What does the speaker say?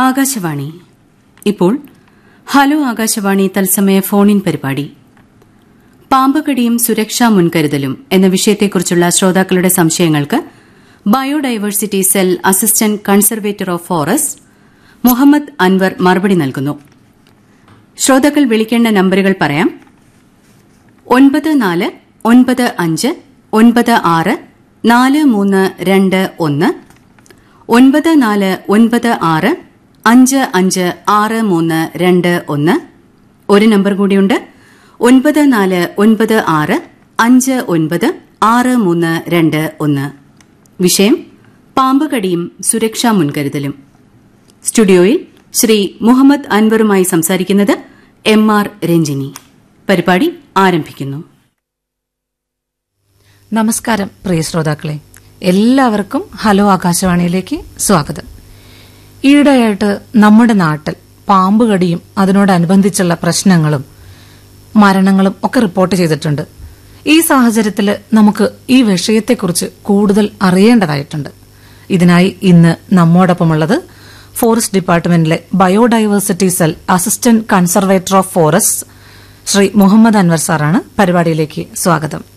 ആകാശവാണി ഇപ്പോൾ ഹലോ ആകാശവാണി തത്സമയ ഫോണിൻ പരിപാടി പാമ്പുകടിയും സുരക്ഷാ മുൻകരുതലും എന്ന വിഷയത്തെക്കുറിച്ചുള്ള ശ്രോതാക്കളുടെ സംശയങ്ങൾക്ക് biodiversity cell assistant conservator of forest Muhammad Anvar മറുപടി നൽകുന്നു ശ്രോതാക്കൾ വിളിക്കേണ്ട നമ്പറുകൾ പറയാം ഒൻപത് നാല് ഒൻപത് അഞ്ച് ഒൻപത് ആറ് നാല് മൂന്ന് രണ്ട് ഒന്ന് ഒൻപത് നാല് ഒൻപത് ആറ് അഞ്ച് അഞ്ച് ആറ് മൂന്ന് രണ്ട് ഒന്ന് ഒരു നമ്പർ കൂടിയുണ്ട് ഒൻപത് നാല് ഒൻപത് ആറ് അഞ്ച് ഒൻപത് ആറ് മൂന്ന് രണ്ട് ഒന്ന് വിഷയം പാമ്പുകടിയും സുരക്ഷാ മുൻകരുതലും സ്റ്റുഡിയോയിൽ ശ്രീ മുഹമ്മദ് അൻവറുമായി സംസാരിക്കുന്നത് എം ആർ രഞ്ജിനി പരിപാടി ആരംഭിക്കുന്നു നമസ്കാരം പ്രിയ ശ്രോതാക്കളെ എല്ലാവർക്കും ഹലോ ആകാശവാണിയിലേക്ക് സ്വാഗതം ഈയിടെയായിട്ട് നമ്മുടെ നാട്ടിൽ പാമ്പുകടിയും അതിനോടനുബന്ധിച്ചുള്ള പ്രശ്നങ്ങളും മരണങ്ങളും ഒക്കെ റിപ്പോർട്ട് ചെയ്തിട്ടുണ്ട് ഈ സാഹചര്യത്തിൽ നമുക്ക് ഈ വിഷയത്തെക്കുറിച്ച് കൂടുതൽ അറിയേണ്ടതായിട്ടുണ്ട് ഇതിനായി ഇന്ന് നമ്മോടൊപ്പമുള്ളത് ഫോറസ്റ്റ് ഡിപ്പാർട്ട്മെന്റിലെ biodiversity cell assistant conservator of forest Shri Muhammad Anvar സാറാണ് പരിപാടിയിലേക്ക് സ്വാഗതം